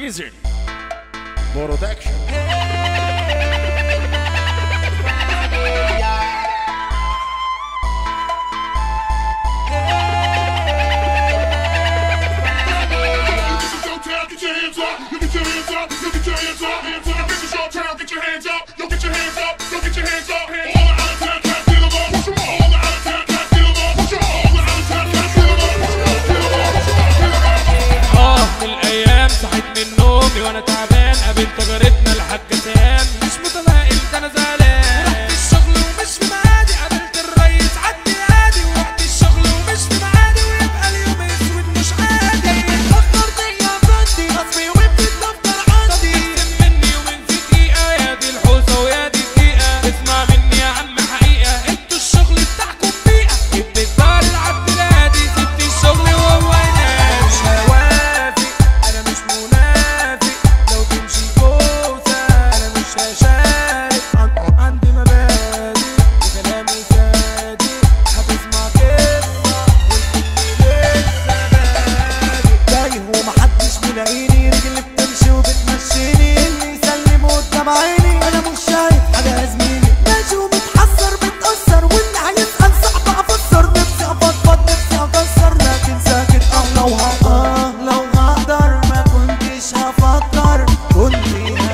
ديزل برودكشن Get your hands up, you get your hands up, you get your hands up, hands up. This is your town, get your hands up, yo get your hands up, yo get your hands up. All the out of town cats get them up, push 'em up. All the out of town cats get them up, push 'em up. All the out of town cats get them up, push 'em up, get 'em up, push 'em up, get 'em up. اه من الايام صحيت من نومي وانا تعبان قابلت جارتنا الحاجة سام مش متفائل ده انا زعلان رحت الشغل ومش في ميعادي قابلت الريس عدي هادي ورحت الشغل ومش في ميعادي ويبقى اليوم اسود مش عادي اتأخرت يا فندي غصبي وبتتدفتر عندي تقسم مني ومن في دقيقة يا دي الحوسة ويا دي الدقيقة اسمع مني يا عم حقيقة انتوا الشغل بتاعكم بيئة جبت الدار العبد الهادي سبت الشغل وهو ينام مش هوافق انا مش منافق لو تمشي كوسة انا مش هشارك عن- عندي مبادئ وكلامي صادق هتسمع قصة والكل لسه بادئ تايه ومحدش ملاقيني رجلي بتمشي وبتمشيني اللي يسلم قدام عيني انا مش شايف حاجه يا زميلي ماشي ومتحسر متأثر واللي هيسأل صعب افسر نفسي افضفض نفسي اكسر لكن ساكت اه لو هقدر لو هقدر ما كنتش هفكر كنت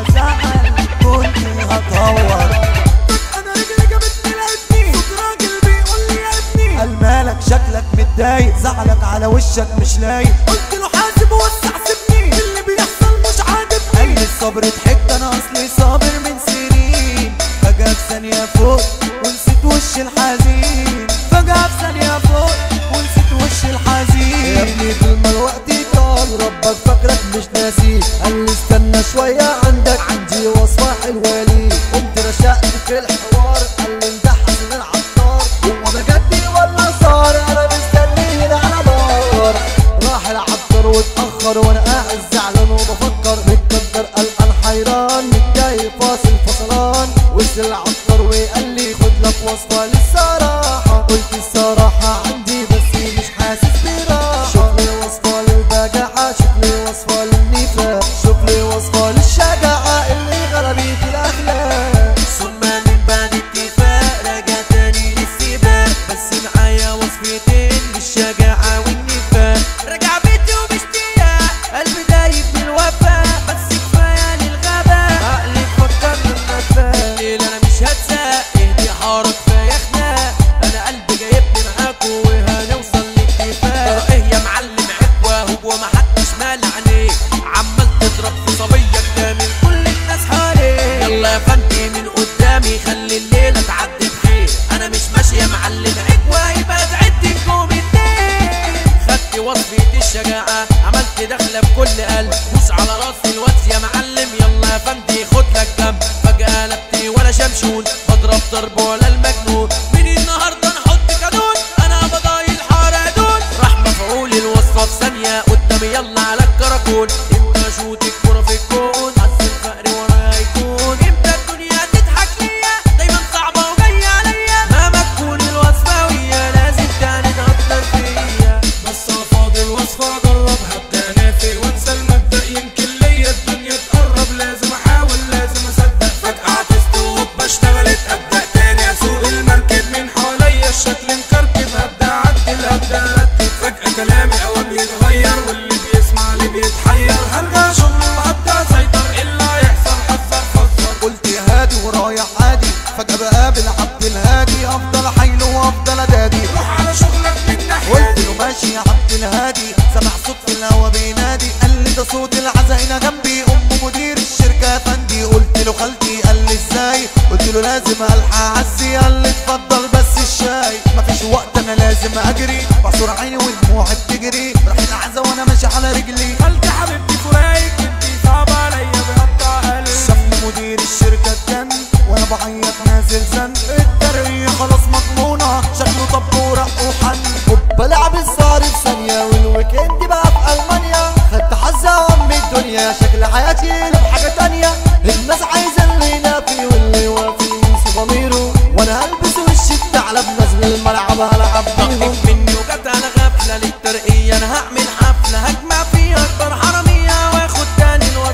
هزعل كنت هتهور انا رجلي جابتني لقيتني صوت راجل بيقول لي يا ابني قال مالك شكلك متضايق زعلك على وشك مش لايق قلت له حاسب وسع سيبني اللي بيحصل مش عاجبني قال لي الصبر ضحكت انا اصلي صابر من سنين فجأة في ثانية فوق ونسيت وش الحزين فجأة في ثانية فوق ونسيت وش الحزين يا ابني طول ما الوقت طال ربك فاكرك مش ناسي قال لي استنى شوية عندك عندي وصفة حلوة ليك قمت رشقت في الحوار قال لي انت حسن العطار هو ده جدي ولا صار انا مستني هنا على نار راح العطار واتأخر وانا قاعد زعلان وبفكر متقدر قلقان حيران متضايق فاصل فصلان وصل العطار وقال لي خد لك وصفة للصراحة قلت الصراحة عندي بس مش حاسس براحة شوف لي وصفة للبجاحة شوف لي وصفة للنفاق شوف لي وصفة للشجاعة اللي غلبت الأخلاق ثم من بعد اتفاق رجع تاني للسباق بس معايا وصفتين للشجاعة والنفاق رجع بيتي وباشتياق قلبي دايب من الوفاء بس كفاية للغباء عقلي فكر لما فاق الليل انا مش هتساق اهدي حارة كفاية خناق انا قلبي جايبني معاكوا وهنوصل لاتفاق ترى ايه يا معلم عكوة هو محدش مالع عينيه عمال تضرب في صبية كامل كل الناس حواليه يلا يا فندي من قدامي خلي الليلة تعدي بخير انا مش ماشي يا معلم عكوة يبقى تعدكم اتنين خدت وصفة الشجاعة عملت دخلة بكل قلب بوس على راسي الواد يا معلم يلا يا فندي خد لك دم فجأة قلبتي ولا شمشون بضرب ضرب ولا المجنون من النهاردة نحط قانون انا بضايل حرادون راح مفعول الوصفة في ثانية قدامي يلا على الكراكون امتى اشوط الكورة في الكون حس الفقر ورايا هيكون امتى الدنيا تضحك ليا دايما صعبة وجاية عليا مهما تكون الوصفة ويا لازم تاني تأثر فيا بس افاضل وصفة اجربها ابدا انافق وانسى المبدأ يمكن ليا الدنيا تقرب لازم احاول لازم اصدق فجأة عطست وهوبا اشتغلت ابدا تاني اسوق المركب من حواليا الشكل مكركب هبدا اعدل هبدا ارتب فجأة كلامي اوام يتغير واللي بيسمع اللي بيتحير هرجع شغل وهبدا اسيطر ايه اللي هيحصل حذر فزر قلت هادي ورايح عادي فجأة بقابل عبد الهادي افضل حيل وافضل ادادي روح على شغلك من ناحية قلت له ماشي يا عبد الهادي سمع صوت في الهوا بينادي قال لي ده صوت العزاينة جنبي ام مدير الشركة يا فندي قلت له خالتي قال لي ازاي قلت له لازم الحق عزي قال لي اتفضل بس الشاي مفيش وقت انا لازم اجري بعصر عيني ودموعي بتجري راح العزا وانا ماشي على رجلي خالتي حبيبتي فرايك بنتي صعبة عليا بقطع قلبي شافني مدير الشركة اتجن وانا بعيط نازل زن الترقية خلاص مضمونة شكله طبورة وحن هوبا لعب الصار في ثانية والويكند بقى في المانيا خدت حزة ام الدنيا شكل حياتي قلب حاجة تانية الناس عايزة اللي ينافي واللي وافي ينسي ضميره وانا هلبس وش الثعلب نازل الملعب هلعب بيهم ضحك مني وجت على غفلة للترقية أنا هعمل حفلة هجمع فيها أكبر حرامية وآخد تاني الوطن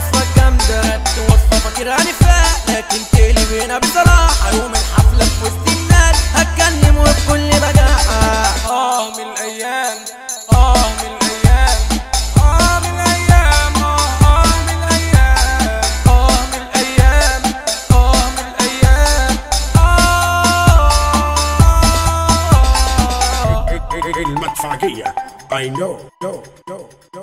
الشرقية I know no no no